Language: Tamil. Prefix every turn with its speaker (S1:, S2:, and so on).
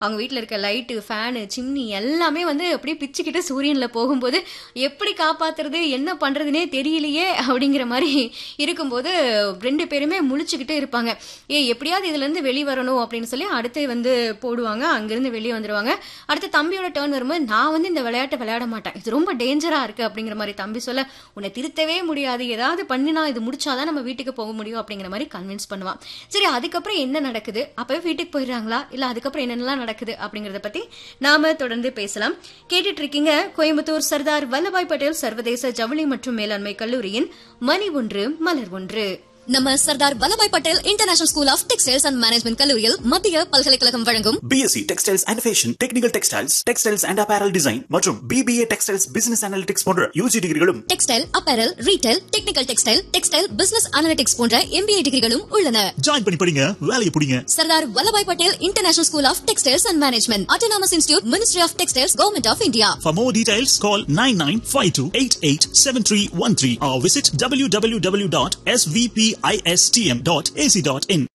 S1: அவங்க வீட்டில் இருக்க லைட்டு ஃபேனு சிம்னி எல்லாமே வந்து அப்படியே பிச்சுக்கிட்டு சூரியனில் போகும்போது எப்படி காப்பாத்துறது என்ன பண்ணுறதுனே தெரியலையே அப்படிங்கிற மாதிரி இருக்கும்போது ரெண்டு பேருமே முழிச்சுக்கிட்டே இருப்பாங்க ஏ எப்படியாவது இதுலேருந்து வெளியே வரணும் அப்படின்னு சொல்லி அடுத்து வந்து போடுவாங்க அங்கேருந்து வெளியே வந்துடுவாங்க அடுத்து தம்பியோட டேர்ன் வரும்போது நான் வந்து இந்த விளையாட்டை விளையாட மாட்டேன் இது ரொம்ப டேஞ்சராக இருக்குது அப்படிங்கிற மாதிரி தம்பி சொல்ல உன்னை திருத்தவே முடியாது ஏதாவது பண்ணினா இது முடிச்சாதான் நம்ம வீட்டுக்கு போக முடியும் அப்படிங்கிற மாதிரி கன்வின்ஸ் பண்ணுவான் சரி அதுக்கப்புறம் என்ன நடக்குது அப்பவே வீட்டுக்கு போயிடுறாங்களா இல்ல அதுக்கப்புறம் என்னென்னலாம் நடக்குது அப்படிங்கறத பத்தி நாம தொடர்ந்து பேசலாம் கேட்டுட்டு இருக்கீங்க கோயம்புத்தூர் சர்தார் வல்லபாய் பட்டேல் சர்வதேச ஜவுளி மற்றும் மேலாண்மை கல்லூரியின் மணி ஒன்று மலர் ஒன்று
S2: நம்ம Sardar Vallabhbhai Patel international school of textiles and management கல்லூரியில் மத்திய பல்கலைக்கழகம் வழங்கும்
S3: BSc textiles and fashion technical textiles textiles and apparel design மற்றும் பிபிஏ டெக்ஸ்டைல்ஸ் பிசினஸ் அனாலிட்டிக்ஸ் போன்ற யூஜி டிகிரிகளும்
S2: textile apparel retail technical textile textile business analytics போன்ற எம்பிஏ டிகிரிகளும் உள்ளன
S3: ஜாயின் பண்ணி படிங்க வேலையை பிடிங்க
S2: Sardar Vallabhbhai Patel international school of textiles and management autonomous institute ministry of textiles government of India
S3: For more details, call 9952887313 or visit www.svpistm.ac.in.